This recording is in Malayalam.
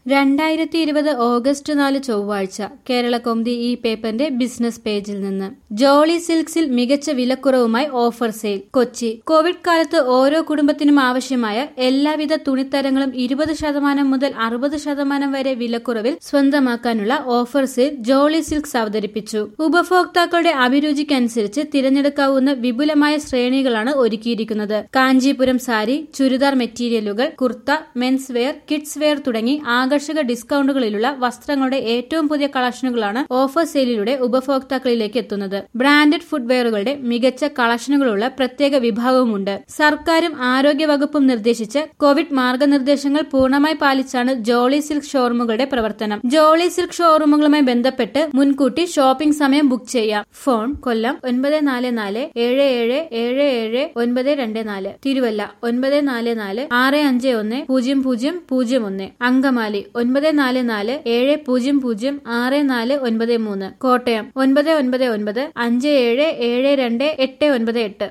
രണ്ടായിരത്തി ഇരുപത് ഓഗസ്റ്റ് നാല് ചൊവ്വാഴ്ച കേരള കൊമ്പി ഈ പേപ്പറിന്റെ ബിസിനസ് പേജിൽ നിന്ന് ജോളി സിൽക്സിൽ മികച്ച വിലക്കുറവുമായി ഓഫർ സെയിൽ കൊച്ചി കോവിഡ് കാലത്ത് ഓരോ കുടുംബത്തിനും ആവശ്യമായ എല്ലാവിധ തുണിത്തരങ്ങളും ഇരുപത് ശതമാനം മുതൽ അറുപത് ശതമാനം വരെ വിലക്കുറവിൽ സ്വന്തമാക്കാനുള്ള ഓഫർ സെയിൽ ജോളി സിൽക്സ് അവതരിപ്പിച്ചു ഉപഭോക്താക്കളുടെ അഭിരുചിക്കനുസരിച്ച് തിരഞ്ഞെടുക്കാവുന്ന വിപുലമായ ശ്രേണികളാണ് ഒരുക്കിയിരിക്കുന്നത് കാഞ്ചീപുരം സാരി ചുരിദാർ മെറ്റീരിയലുകൾ kurta men's wear kids wear തുടങ്ങി ആകർഷക ഡിസ്കൗണ്ടുകളിലുള്ള വസ്ത്രങ്ങളുടെ ഏറ്റവും പുതിയ കളക്ഷനുകളാണ് ഓഫർ സെയിലിലൂടെ ഉപഭോക്താക്കളിലേക്ക് എത്തുന്നത് ബ്രാൻഡഡ് ഫുട്വെയറുകളുടെ മികച്ച കളക്ഷനുകളുള്ള പ്രത്യേക വിഭാഗവുമുണ്ട് സർക്കാരും ആരോഗ്യവകുപ്പും നിർദ്ദേശിച്ച കോവിഡ് മാർഗനിർദ്ദേശങ്ങൾ പൂർണ്ണമായി പാലിച്ചാണ് ജോളി സിൽക്ക് ഷോറൂമുകളുടെ പ്രവർത്തനം ജോളി സിൽക്ക് ഷോറൂമുകളുമായി ബന്ധപ്പെട്ട് മുൻകൂട്ടി ഷോപ്പിംഗ് സമയം ബുക്ക് ചെയ്യാം ഫോൺ കൊല്ലം ഒൻപത് നാല് നാല് ഏഴ് ഏഴ് ഏഴ് ഏഴ് ഒൻപത് രണ്ട് നാല് തിരുവല്ല ഒൻപത് നാല് നാല് ആറ് അഞ്ച് ഒന്ന് പൂജ്യം പൂജ്യം പൂജ്യം ഒന്ന് അങ്കമാലി ഒൻപത് നാല് നാല് ഏഴ് പൂജ്യം പൂജ്യം ആറ് നാല് ഒൻപത് മൂന്ന് കോട്ടയം ഒൻപത് ഒൻപത് ഒൻപത് അഞ്ച് ഏഴ് ഏഴ് രണ്ട് എട്ട് ഒൻപത് എട്ട്